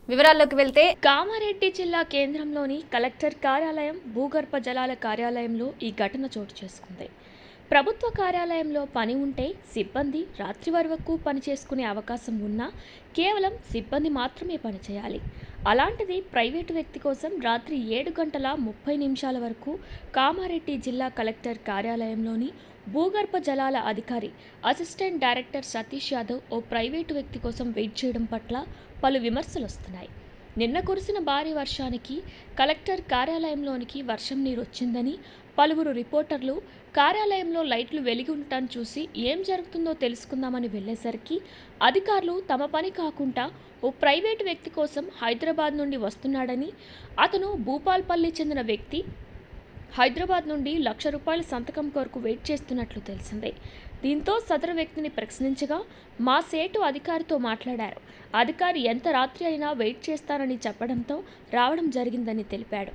వివరాల్లోకి వెళ్తే కామారెడ్డి జిల్లా కేంద్రంలోని కలెక్టర్ కార్యాలయం భూగర్భ జలాల కార్యాలయంలో ఈ ఘటన చోటు చేసుకుంది ప్రభుత్వ కార్యాలయంలో పని ఉంటే సిబ్బంది రాత్రి వరకు పని చేసుకునే అవకాశం ఉన్నా కేవలం సిబ్బంది మాత్రమే పనిచేయాలి అలాంటిది ప్రైవేటు వ్యక్తి కోసం రాత్రి ఏడు గంటల ముప్పై నిమిషాల వరకు కామారెడ్డి జిల్లా కలెక్టర్ కార్యాలయంలోని భూగర్భ జలాల అధికారి అసిస్టెంట్ డైరెక్టర్ సతీష్ యాదవ్ ఓ ప్రైవేటు వ్యక్తి కోసం వెయిట్ చేయడం పట్ల పలు విమర్శలు వస్తున్నాయి నిన్న కురిసిన భారీ వర్షానికి కలెక్టర్ కార్యాలయంలోనికి వర్షం నీరు వచ్చిందని పలువురు రిపోర్టర్లు కార్యాలయంలో లైట్లు వెలిగి ఉండటం చూసి ఏం జరుగుతుందో తెలుసుకుందామని వెళ్ళేసరికి అధికారులు తమ పని కాకుండా ఓ ప్రైవేటు వ్యక్తి కోసం హైదరాబాద్ నుండి వస్తున్నాడని అతను భూపాల్పల్లి చెందిన వ్యక్తి హైదరాబాద్ నుండి లక్ష రూపాయల సంతకం కొరకు వెయిట్ చేస్తున్నట్లు తెలిసిందే దీంతో సదరు వ్యక్తిని ప్రశ్నించగా మా సేటు అధికారితో మాట్లాడారు అధికారి ఎంత రాత్రి అయినా వెయిట్ చేస్తానని చెప్పడంతో రావడం జరిగిందని తెలిపాడు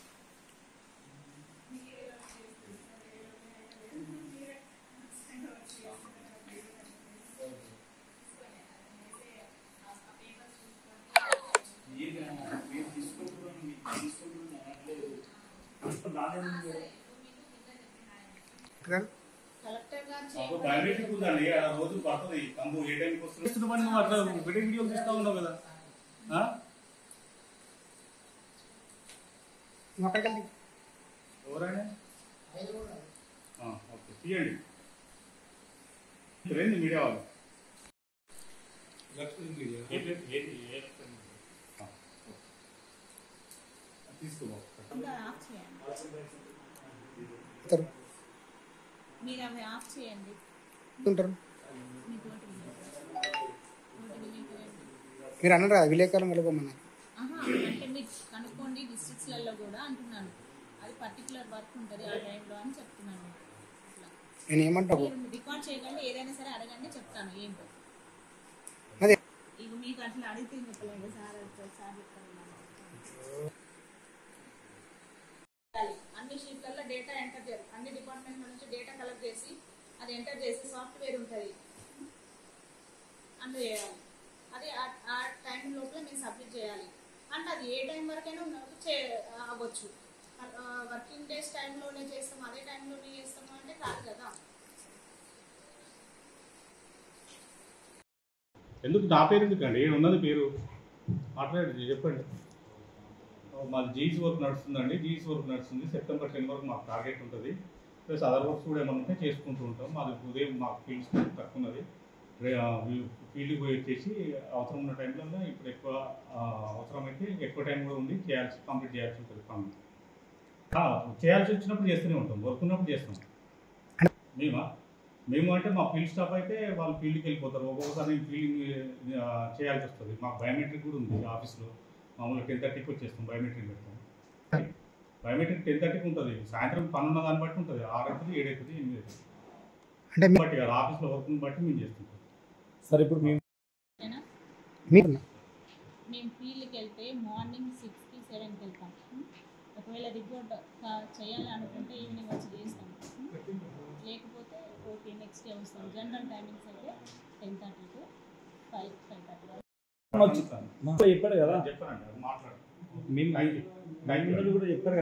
మాకు బయోమెట్రిక్ ఉందండి ఆ రోజు పడుతుంది కంపు ఏ టైంకి వస్తుంది చేస్తున్న పని నువ్వు అట్లా ఒకటే వీడియోలు తీస్తా ఉన్నావు కదా ఆ? ఎవరైనా ఆ, ఓకే తీయండి ఇప్పుడేంది మీడియా వాళ్ళు ఏంటి- ఏంటి- ఏ- ఆ, ఓకే. తీసుకో ఇంకా ఆఫ్ చేయండి మీరు అవి ఆఫ్ చేయండి ఉంటారు మీ తోటి విలేకరు. తోటి విలేకరు. మీరు అన్నారు కదా విలేకరులు కలుపుకోమన్నారు ఆహా, అంటే మీరు కనుక్కోండి డిస్ట్రిక్ట్స్లలో కూడా అంటున్నాను అది పర్టికులర్ వర్క్ ఉంటుంది ఆ టైంలో అని చెప్తున్నాను అట్లా. నేను ఏమంటావు మీరు రికార్డ్ చేయకండి ఏదైనా సరే అడగండి చెప్తాను ఏంటో అదే ఇక మీకు అట్లా అడిగితే చెప్పలేదు సార్ అది సార్ చెప్తాను అన్ని షీట్లలో డేటా ఎంటర్ చేయాలి అన్ని డిపార్ట్మెంట్ నుంచి డేటా కలెక్ట్ చేసి అది ఎంటర్ చేసి సాఫ్ట్వేర్ ఉంటుంది అందులో చేయాలి అది ఆ- ఆ టైం లోపల మేము సబ్మిట్ చేయాలి అంటే అది ఏ టైం వరకైనా ఉన్న- చే అవ్వచ్చు వర్కింగ్ డేస్ టైంలోనే చేస్తాం అదే టైంలోనే చేస్తాము అంటే కాదు కదా ఎందుకు నా పేరు ఎందుకండి ఏడు ఉన్నది పేరు మాట్లాడండి చెప్పండి ఓ, మాది జీఈస్ వర్క్ నడుస్తుందండి జీఈస్ వర్క్ నడుస్తుంది సెప్టెంబర్ టెన్ వరకు మాకు టార్గెట్ ఉంటుంది ప్లస్ అదర్ వర్క్స్ కూడా ఏమైనా ఉంటే చేసుకుంటూ ఉంటాం మాది ఉదయం మాకు ఫీల్డ్స్ తక్కువ ఉన్నది ఫీల్డ్కి పోయి వచ్చేసి అవసరం ఉన్న టైంలో ఇప్పుడు ఎక్కువ ఆ, అవసరమైతే ఎక్కువ టైం కూడా ఉంది చేయాల్సి కంప్లీట్ చేయాల్సి ఉంటుంది పనులు ఆ, చేయాల్సి వచ్చినప్పుడు చేస్తూనే ఉంటాం వర్క్ ఉన్నప్పుడు చేస్తాం మేమా మేము అంటే మా ఫీల్డ్ స్టాఫ్ అయితే వాళ్ళు ఫీల్డ్కి వెళ్ళిపోతారు ఒక్కొక్కసారి నేను ఫీల్డింగ్ ఆ, చేయాల్సి వస్తుంది మాకు బయోమెట్రిక్ కూడా ఉంది ఆఫీస్లో మామూలుగా టెన్ థర్టీకి వచ్చేస్తాం బయోమెట్రిక్ పెడతాం బయోమెట్రిక్ టెన్ థర్టీకి ఉంటుంది సాయంత్రం పని ఉన్న దాన్ని బట్టి ఉంటుంది ఆరు అవుతుంది ఏడు అవుతుంది ఎనిమిది అవుతుంది అంటే మీ- బట్టి కాదు ఆఫీస్లో వర్క్ని బట్టి మేము చేస్తుంటాం సరే ఇప్పుడు మేము ఓకేనా మీకు మేము ఫీల్డ్కి వెళ్తే మార్నింగ్ సిక్స్కి సెవెన్కి వెళ్తాం ఉం? ఒకవేళ రిపోర్ట్ చేయాలి అనుకుంటే ఈవినింగ్ వచ్చి చేస్తాం ఉం? లేకపోతే ఓకే నెక్స్ట్ డే వస్తాం జనరల్ టైమింగ్స్ అయితే ten thirty to five five thirty వచ్చి- మా చెప్పాడు కదా చెప్పారండి అది మాట్లాడు మేము థ్యాంక్ యూ థ్యాంక్ యూ కూడా చెప్పారు